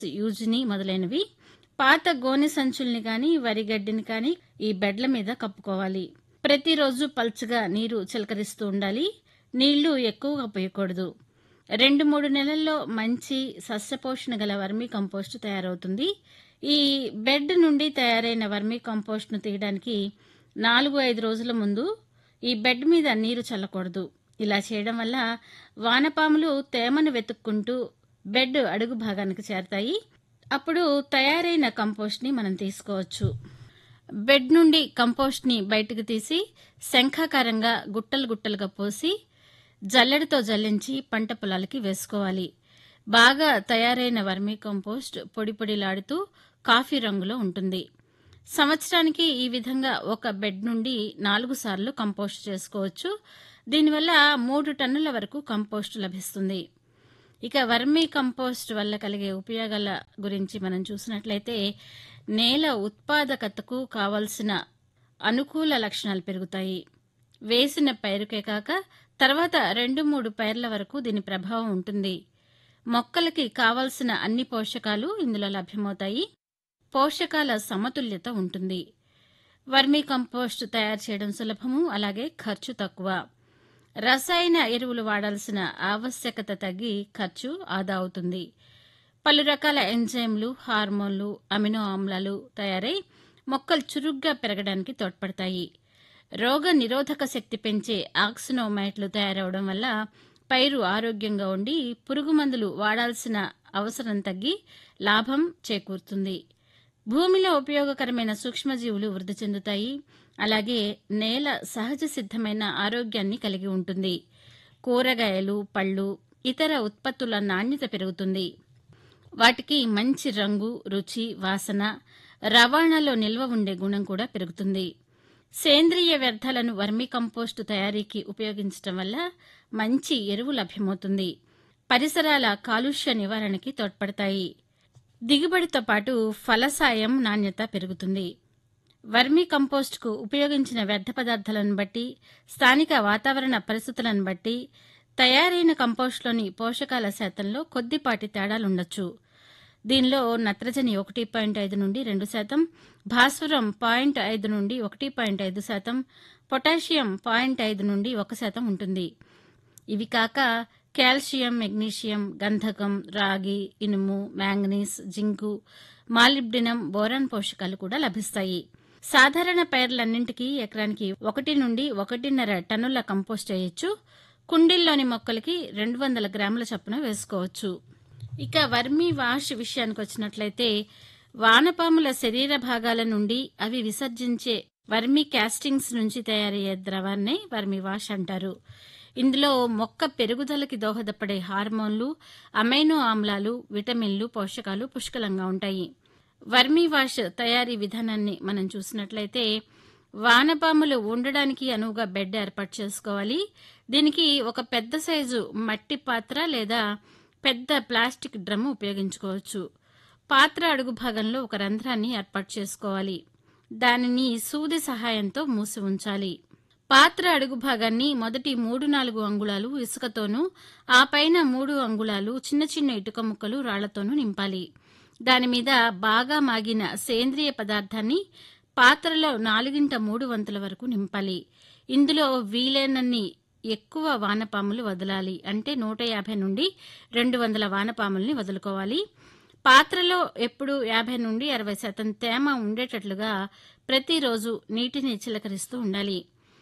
యూజ్ని మొదలైనవి పాత గోనె సంచుల్ని కానీ వరిగడ్డిని కానీ ఈ బెడ్ల మీద కప్పుకోవాలి ప్రతిరోజు పల్చగా నీరు చిలకరిస్తూ ఉండాలి నీళ్లు ఎక్కువగా పోయకూడదు రెండు మూడు నెలల్లో మంచి సస్యపోషణ గల వర్మీ కంపోస్ట్ తయారవుతుంది ఈ బెడ్ నుండి తయారైన వర్మీ కంపోస్ట్ను తీయడానికి నాలుగు ఐదు రోజుల ముందు ఈ బెడ్ మీద నీరు చల్లకూడదు ఇలా చేయడం వల్ల వానపాములు తేమను వెతుక్కుంటూ బెడ్ అడుగు భాగానికి చేరతాయి అప్పుడు తయారైన కంపోస్ట్ని మనం తీసుకోవచ్చు బెడ్ నుండి కంపోస్ట్ని బయటకు తీసి శంఖాకారంగా గుట్టలు గుట్టలుగా పోసి జల్లెడతో జల్లించి పంట పొలాలకి వేసుకోవాలి బాగా తయారైన వర్మీ కంపోస్ట్ పొడి పొడిలాడుతూ కాఫీ రంగులో ఉంటుంది సంవత్సరానికి ఈ విధంగా ఒక బెడ్ నుండి నాలుగు సార్లు కంపోస్ట్ చేసుకోవచ్చు దీనివల్ల మూడు టన్నుల వరకు కంపోస్ట్ లభిస్తుంది ఇక వర్మీ కంపోస్ట్ వల్ల కలిగే ఉపయోగాల గురించి మనం చూసినట్లయితే నేల ఉత్పాదకతకు కావలసిన అనుకూల లక్షణాలు పెరుగుతాయి వేసిన పైరుకే కాక తర్వాత రెండు మూడు పైర్ల వరకు దీని ప్రభావం ఉంటుంది మొక్కలకి కావలసిన అన్ని పోషకాలు ఇందులో లభ్యమవుతాయి పోషకాల సమతుల్యత ఉంటుంది వర్మీ కంపోస్ట్ తయారు చేయడం సులభము అలాగే ఖర్చు తక్కువ రసాయన ఎరువులు వాడాల్సిన ఆవశ్యకత తగ్గి ఖర్చు ఆదా అవుతుంది పలు రకాల ఎంజైమ్లు హార్మోన్లు అమినో ఆమ్లాలు తయారై మొక్కలు చురుగ్గా పెరగడానికి తోడ్పడతాయి రోగ నిరోధక శక్తి పెంచే ఆక్సినోమైట్లు తయారవడం వల్ల పైరు ఆరోగ్యంగా ఉండి పురుగు మందులు వాడాల్సిన అవసరం తగ్గి లాభం చేకూరుతుంది భూమిలో ఉపయోగకరమైన సూక్ష్మజీవులు వృద్ధి చెందుతాయి అలాగే నేల సహజ సిద్ధమైన ఆరోగ్యాన్ని కలిగి ఉంటుంది కూరగాయలు పళ్ళు ఇతర ఉత్పత్తుల నాణ్యత పెరుగుతుంది వాటికి మంచి రంగు రుచి వాసన రవాణాలో నిల్వ ఉండే గుణం కూడా పెరుగుతుంది సేంద్రియ వ్యర్థాలను వర్మీ కంపోస్టు తయారీకి ఉపయోగించడం వల్ల మంచి ఎరువు లభ్యమవుతుంది పరిసరాల కాలుష్య నివారణకి తోడ్పడతాయి దిగుబడితో పాటు ఫలసాయం నాణ్యత పెరుగుతుంది వర్మీ కంపోస్ట్కు ఉపయోగించిన వ్యర్థ పదార్థాలను బట్టి స్థానిక వాతావరణ పరిస్థితులను బట్టి తయారైన కంపోస్ట్లోని పోషకాల శాతంలో కొద్దిపాటి తేడాలుండొచ్చు దీనిలో నత్రజని ఒకటి పాయింట్ ఐదు నుండి రెండు శాతం భాస్వరం పాయింట్ ఐదు నుండి ఒకటి పాయింట్ ఐదు శాతం పొటాషియం పాయింట్ ఐదు నుండి ఒక శాతం ఉంటుంది ఇవి కాక కాల్షియం మెగ్నీషియం గంధకం రాగి ఇనుము మ్యాంగనీస్ జింకు మాలిబ్డినం బోరాన్ పోషకాలు కూడా లభిస్తాయి సాధారణ పైర్లన్నింటికీ ఎకరానికి ఒకటి నుండి ఒకటిన్నర టన్నుల కంపోస్ట్ చేయొచ్చు కుండీల్లోని మొక్కలకి రెండు వందల గ్రాముల చొప్పున వేసుకోవచ్చు ఇక వర్మీ వాష్ విషయానికి వచ్చినట్లయితే వానపాముల శరీర భాగాల నుండి అవి విసర్జించే వర్మీ క్యాస్టింగ్స్ నుంచి తయారయ్యే ద్రవాన్నే వర్మీ వాష్ అంటారు ఇందులో మొక్క పెరుగుదలకి దోహదపడే హార్మోన్లు అమైనో ఆమ్లాలు విటమిన్లు పోషకాలు పుష్కలంగా ఉంటాయి వర్మీ వాష్ తయారీ విధానాన్ని మనం చూసినట్లయితే వానపాములు ఉండడానికి అనువుగా బెడ్ ఏర్పాటు చేసుకోవాలి దీనికి ఒక పెద్ద సైజు మట్టి పాత్ర లేదా పెద్ద ప్లాస్టిక్ డ్రమ్ ఉపయోగించుకోవచ్చు పాత్ర అడుగు భాగంలో ఒక రంధ్రాన్ని ఏర్పాటు చేసుకోవాలి దానిని సూది సహాయంతో మూసి ఉంచాలి పాత్ర అడుగు భాగాన్ని మొదటి మూడు నాలుగు అంగుళాలు ఇసుకతోనూ ఆ పైన మూడు అంగుళాలు చిన్న చిన్న ఇటుక ముక్కలు రాళ్లతోనూ నింపాలి దానిమీద బాగా మాగిన సేంద్రియ పదార్థాన్ని పాత్రలో నాలుగింట మూడు వంతుల వరకు నింపాలి ఇందులో వీలైనన్ని ఎక్కువ వానపాములు వదలాలి అంటే నూట యాభై నుండి రెండు వందల వానపాముల్ని వదులుకోవాలి పాత్రలో ఎప్పుడు యాభై నుండి అరవై శాతం తేమ ఉండేటట్లుగా ప్రతిరోజు నీటిని చిలకరిస్తూ ఉండాలి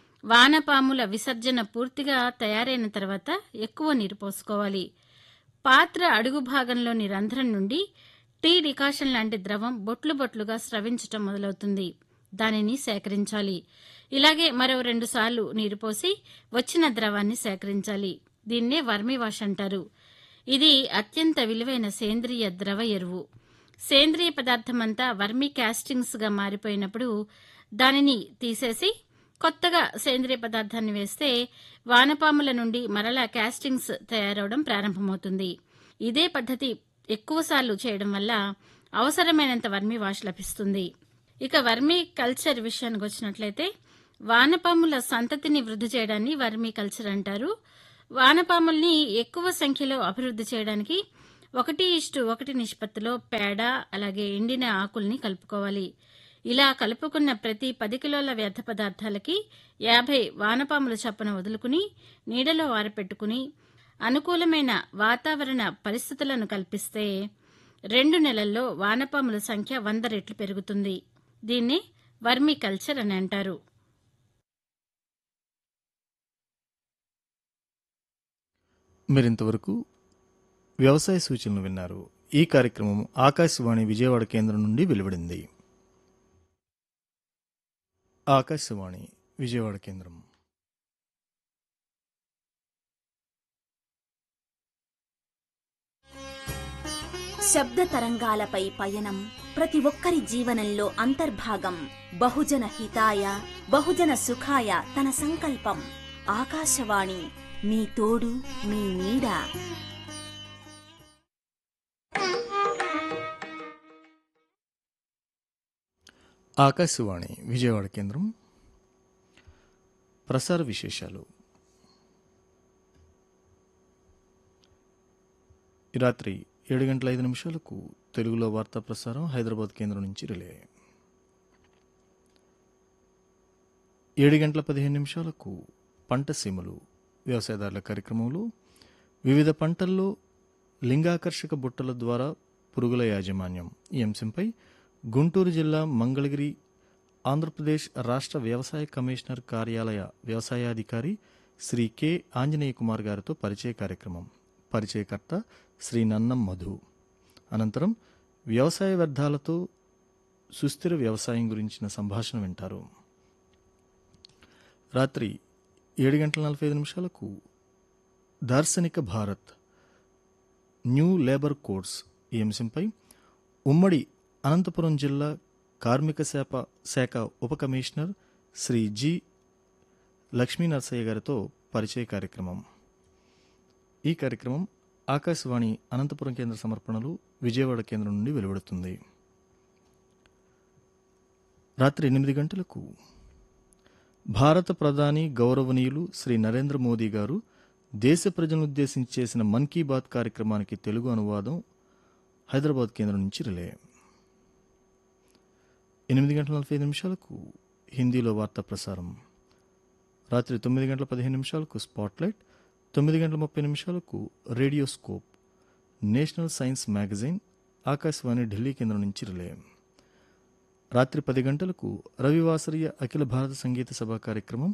వానపాముల విసర్జన పూర్తిగా తయారైన తర్వాత ఎక్కువ నీరు పోసుకోవాలి పాత్ర అడుగు భాగంలోని రంధ్రం నుండి టీ డికాషన్ లాంటి ద్రవం బొట్లు బొట్లుగా స్రవించటం మొదలవుతుంది దానిని సేకరించాలి ఇలాగే మరో రెండు సార్లు నీరు పోసి వచ్చిన ద్రవాన్ని సేకరించాలి దీన్నే వర్మి వాష్ అంటారు ఇది అత్యంత విలువైన సేంద్రియ ద్రవ ఎరువు సేంద్రియ పదార్థమంతా వర్మి క్యాస్టింగ్స్గా మారిపోయినప్పుడు దానిని తీసేసి కొత్తగా సేంద్రియ పదార్థాన్ని వేస్తే వానపాముల నుండి మరలా క్యాస్టింగ్స్ తయారవడం ప్రారంభమవుతుంది ఇదే పద్ధతి ఎక్కువసార్లు చేయడం వల్ల అవసరమైనంత వర్మి వాష్ లభిస్తుంది ఇక వర్మీ కల్చర్ విషయానికి వచ్చినట్లయితే వానపాముల సంతతిని వృద్ధి చేయడాన్ని వర్మీ కల్చర్ అంటారు వానపాముల్ని ఎక్కువ సంఖ్యలో అభివృద్ధి చేయడానికి ఒకటి ఇష్టు ఒకటి నిష్పత్తిలో పేడ అలాగే ఎండిన ఆకుల్ని కలుపుకోవాలి ఇలా కలుపుకున్న ప్రతి పది కిలోల వ్యర్థ పదార్థాలకి యాభై వానపాముల చప్పున వదులుకుని నీడలో ఆరపెట్టుకుని అనుకూలమైన వాతావరణ పరిస్థితులను కల్పిస్తే రెండు నెలల్లో వానపాముల సంఖ్య వంద రెట్లు పెరుగుతుంది దీన్ని వర్మీ కల్చర్ అని అంటారు మీరింతవరకు వ్యవసాయ సూచనలు విన్నారు ఈ కార్యక్రమం ఆకాశవాణి విజయవాడ కేంద్రం నుండి వెలువడింది ఆకాశవాణి విజయవాడ కేంద్రం శబ్ద తరంగాలపై పయనం ప్రతి ఒక్కరి జీవనంలో అంతర్భాగం బహుజన హితాయ బహుజన సుఖాయ తన సంకల్పం ఆకాశవాణి మీ తోడు మీ నీడ ఆకాశవాణి విజయవాడ కేంద్రం ప్రసార విశేషాలు ఈ రాత్రి ఏడు గంటల ఐదు నిమిషాలకు తెలుగులో వార్తా ప్రసారం హైదరాబాద్ కేంద్రం నుంచి రిలే ఏడు గంటల పదిహేను నిమిషాలకు పంట సీమలు వ్యవసాయదారుల కార్యక్రమంలో వివిధ పంటల్లో లింగాకర్షక బుట్టల ద్వారా పురుగుల యాజమాన్యం ఈ అంశంపై గుంటూరు జిల్లా మంగళగిరి ఆంధ్రప్రదేశ్ రాష్ట్ర వ్యవసాయ కమిషనర్ కార్యాలయ వ్యవసాయాధికారి శ్రీ కె ఆంజనేయ కుమార్ గారితో పరిచయ కార్యక్రమం పరిచయకర్త శ్రీ నన్నం మధు అనంతరం వ్యవసాయ వ్యర్థాలతో సుస్థిర వ్యవసాయం గురించిన సంభాషణ వింటారు రాత్రి ఏడు గంటల నలభై ఐదు నిమిషాలకు దార్శనిక భారత్ న్యూ లేబర్ కోడ్స్ ఈ అంశంపై ఉమ్మడి అనంతపురం జిల్లా కార్మిక శాఖ శాఖ ఉప కమిషనర్ శ్రీ జి లక్ష్మీ నరసయ్య గారితో పరిచయ కార్యక్రమం ఈ కార్యక్రమం ఆకాశవాణి అనంతపురం కేంద్ర సమర్పణలు విజయవాడ కేంద్రం నుండి వెలువడుతుంది రాత్రి ఎనిమిది గంటలకు భారత ప్రధాని గౌరవనీయులు శ్రీ నరేంద్ర మోదీ గారు దేశ ప్రజలను ఉద్దేశించి చేసిన మన్ కీ బాత్ కార్యక్రమానికి తెలుగు అనువాదం హైదరాబాద్ కేంద్రం నుంచి రిలే ఎనిమిది గంటల నలభై ఐదు నిమిషాలకు హిందీలో వార్తా ప్రసారం రాత్రి తొమ్మిది గంటల పదిహేను నిమిషాలకు స్పాట్లైట్ తొమ్మిది గంటల ముప్పై నిమిషాలకు radio scope national science magazine Akashvani Delhi కేంద్రం నుంచి రిలే రాత్రి పది గంటలకు రవివాసరీయ అఖిల భారత సంగీత సభ కార్యక్రమం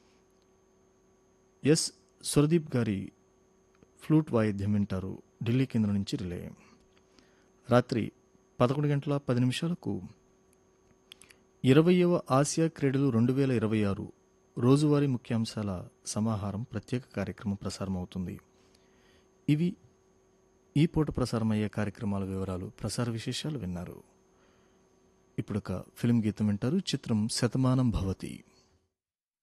ఎస్ సురదీప్ గారి ఫ్లూట్ వాయిద్యం వింటారు ఢిల్లీ కేంద్రం నుంచి రిలే రాత్రి పదకొండు గంటల పది నిమిషాలకు ఇరవయవ ఆసియా క్రీడలు రెండు వేల ఇరవై ఆరు రోజువారీ ముఖ్యాంశాల సమాహారం ప్రత్యేక కార్యక్రమం ప్రసారం అవుతుంది ఇవి ఈ పూట ప్రసారమయ్యే కార్యక్రమాల వివరాలు ప్రసార విశేషాలు విన్నారు ఇప్పుడు ఒక ఫిల్మ్ గీతం వింటారు చిత్రం శతమానం భవతి